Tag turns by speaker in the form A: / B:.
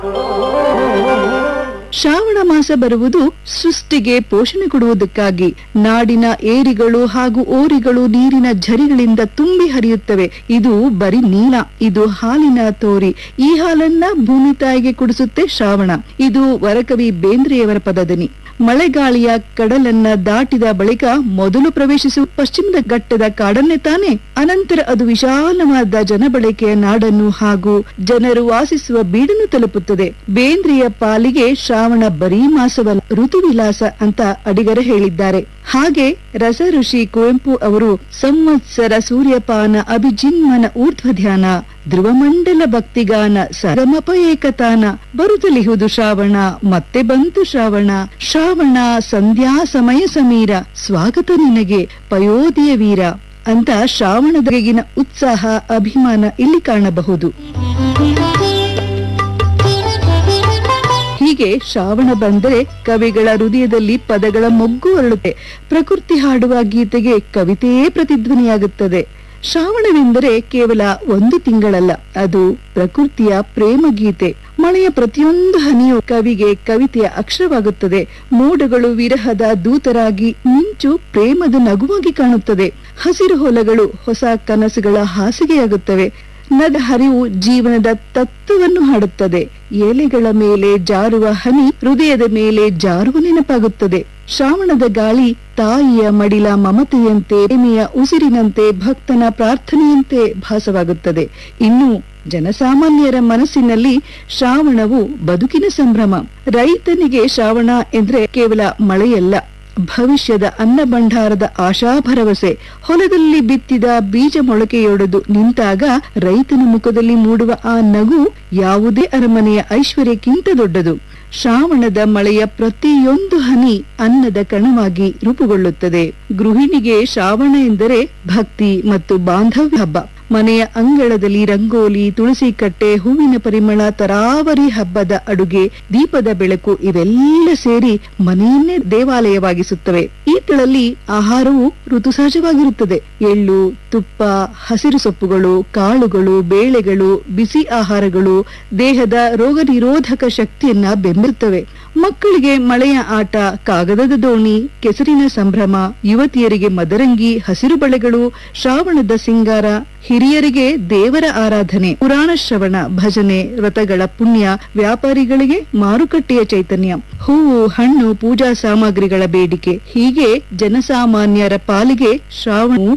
A: ಶ್ರಾವಣ ಮಾಸ ಬರುವುದು ಸೃಷ್ಟಿಗೆ ಪೋಷಣೆ ಕೊಡುವುದಕ್ಕಾಗಿ ನಾಡಿನ ಏರಿಗಳು ಹಾಗೂ ಓರಿಗಳು ನೀರಿನ ಝರಿಗಳಿಂದ ತುಂಬಿ ಹರಿಯುತ್ತವೆ ಇದು ಬರೀ ನೀಲ ಇದು ಹಾಲಿನ ತೋರಿ ಈ ಹಾಲನ್ನ ಭೂಮಿ ತಾಯಿಗೆ ಕುಡಿಸುತ್ತೆ ಶ್ರಾವಣ ಇದು ವರಕವಿ ಬೇಂದ್ರೆಯವರ ಪದದನಿ ಮಳೆಗಾಳಿಯ ಕಡಲನ್ನ ದಾಟಿದ ಬಳಿಕ ಮೊದಲು ಪ್ರವೇಶಿಸುವ ಪಶ್ಚಿಮದ ಘಟ್ಟದ ಕಾಡನ್ನೇ ತಾನೆ ಅನಂತರ ಅದು ವಿಶಾಲವಾದ ಜನಬಳಕೆಯ ನಾಡನ್ನು ಹಾಗೂ ಜನರು ವಾಸಿಸುವ ಬೀಡನ್ನು ತಲುಪುತ್ತದೆ ಬೇಂದ್ರೆಯ ಪಾಲಿಗೆ ಶ್ರಾವಣ ಬರೀ ಮಾಸವಲ್ಲ ಋತುವಿಲಾಸ ಅಂತ ಅಡಿಗರ ಹೇಳಿದ್ದಾರೆ ಹಾಗೆ ರಸ ಋಷಿ ಕುವೆಂಪು ಅವರು ಸಂವತ್ಸರ ಸೂರ್ಯಪಾನ ಅಭಿಜಿನ್ಮನ ಊರ್ಧ್ವ ಧ್ಯಾನ ಧ್ರುವಮಂಡಲ ಭಕ್ತಿಗಾನ ಸರಮಪ ಏಕತಾನ ಬರುತ್ತಲಿಹುದು ಶ್ರಾವಣ ಮತ್ತೆ ಬಂತು ಶ್ರಾವಣ ಶ್ರಾವಣ ಸಂಧ್ಯಾ ಸಮಯ ಸಮೀರ ಸ್ವಾಗತ ನಿನಗೆ ಪಯೋಧಿಯ ವೀರ ಅಂತ ಶ್ರಾವಣದಗಿನ ಉತ್ಸಾಹ ಅಭಿಮಾನ ಇಲ್ಲಿ ಕಾಣಬಹುದು ಹೀಗೆ ಶ್ರಾವಣ ಬಂದರೆ ಕವಿಗಳ ಹೃದಯದಲ್ಲಿ ಪದಗಳ ಮೊಗ್ಗು ಹೊರಳುತ್ತೆ ಪ್ರಕೃತಿ ಹಾಡುವ ಗೀತೆಗೆ ಕವಿತೆಯೇ ಪ್ರತಿಧ್ವನಿಯಾಗುತ್ತದೆ ಶ್ರಾವಣವೆಂದರೆ ಕೇವಲ ಒಂದು ತಿಂಗಳಲ್ಲ ಅದು ಪ್ರಕೃತಿಯ ಪ್ರೇಮ ಗೀತೆ ಮಳೆಯ ಪ್ರತಿಯೊಂದು ಹನಿಯು ಕವಿಗೆ ಕವಿತೆಯ ಅಕ್ಷರವಾಗುತ್ತದೆ ಮೋಡಗಳು ವಿರಹದ ದೂತರಾಗಿ ಮಿಂಚು ಪ್ರೇಮದ ನಗುವಾಗಿ ಕಾಣುತ್ತದೆ ಹಸಿರು ಹೊಲಗಳು ಹೊಸ ಕನಸುಗಳ ಹಾಸಿಗೆಯಾಗುತ್ತವೆ ನದ ಹರಿವು ಜೀವನದ ತತ್ವವನ್ನು ಹಾಡುತ್ತದೆ ಎಲೆಗಳ ಮೇಲೆ ಜಾರುವ ಹನಿ ಹೃದಯದ ಮೇಲೆ ಜಾರುವ ನೆನಪಾಗುತ್ತದೆ ಶ್ರಾವಣದ ಗಾಳಿ ತಾಯಿಯ ಮಡಿಲ ಮಮತೆಯಂತೆ ಪ್ರೇಮಿಯ ಉಸಿರಿನಂತೆ ಭಕ್ತನ ಪ್ರಾರ್ಥನೆಯಂತೆ ಭಾಸವಾಗುತ್ತದೆ ಇನ್ನು ಜನಸಾಮಾನ್ಯರ ಮನಸ್ಸಿನಲ್ಲಿ ಶ್ರಾವಣವು ಬದುಕಿನ ಸಂಭ್ರಮ ರೈತನಿಗೆ ಶ್ರಾವಣ ಎಂದ್ರೆ ಕೇವಲ ಮಳೆಯಲ್ಲ ಭವಿಷ್ಯದ ಅನ್ನ ಭಂಡಾರದ ಆಶಾ ಭರವಸೆ ಹೊಲದಲ್ಲಿ ಬಿತ್ತಿದ ಬೀಜ ಮೊಳಕೆಯೊಡೆದು ನಿಂತಾಗ ರೈತನ ಮುಖದಲ್ಲಿ ಮೂಡುವ ಆ ನಗು ಯಾವುದೇ ಅರಮನೆಯ ಐಶ್ವರ್ಯಕ್ಕಿಂತ ದೊಡ್ಡದು ಶ್ರಾವಣದ ಮಳೆಯ ಪ್ರತಿಯೊಂದು ಹನಿ ಅನ್ನದ ಕಣವಾಗಿ ರೂಪುಗೊಳ್ಳುತ್ತದೆ ಗೃಹಿಣಿಗೆ ಶ್ರಾವಣ ಎಂದರೆ ಭಕ್ತಿ ಮತ್ತು ಬಾಂಧವ್ಯ ಹಬ್ಬ ಮನೆಯ ಅಂಗಳದಲ್ಲಿ ರಂಗೋಲಿ ತುಳಸಿ ಕಟ್ಟೆ ಹೂವಿನ ಪರಿಮಳ ತರಾವರಿ ಹಬ್ಬದ ಅಡುಗೆ ದೀಪದ ಬೆಳಕು ಇವೆಲ್ಲ ಸೇರಿ ಮನೆಯನ್ನೇ ದೇವಾಲಯವಾಗಿಸುತ್ತವೆ ಈತಳಲ್ಲಿ ಆಹಾರವು ಋತುಸಹಜವಾಗಿರುತ್ತದೆ ಎಳ್ಳು ತುಪ್ಪ ಹಸಿರು ಸೊಪ್ಪುಗಳು ಕಾಳುಗಳು ಬೇಳೆಗಳು ಬಿಸಿ ಆಹಾರಗಳು ದೇಹದ ರೋಗ ನಿರೋಧಕ ಶಕ್ತಿಯನ್ನ ಬೆಂಬಲುತ್ತವೆ ಮಕ್ಕಳಿಗೆ ಮಳೆಯ ಆಟ ಕಾಗದದ ದೋಣಿ ಕೆಸರಿನ ಸಂಭ್ರಮ ಯುವತಿಯರಿಗೆ ಮದರಂಗಿ ಹಸಿರು ಬಳೆಗಳು ಶ್ರಾವಣದ ಸಿಂಗಾರ ಹಿರಿಯರಿಗೆ ದೇವರ ಆರಾಧನೆ ಪುರಾಣ ಶ್ರವಣ ಭಜನೆ ವ್ರತಗಳ ಪುಣ್ಯ ವ್ಯಾಪಾರಿಗಳಿಗೆ ಮಾರುಕಟ್ಟೆಯ ಚೈತನ್ಯ ಹೂವು ಹಣ್ಣು ಪೂಜಾ ಸಾಮಗ್ರಿಗಳ ಬೇಡಿಕೆ ಹೀಗೆ ಜನಸಾಮಾನ್ಯರ ಪಾಲಿಗೆ ಶ್ರಾವಣವು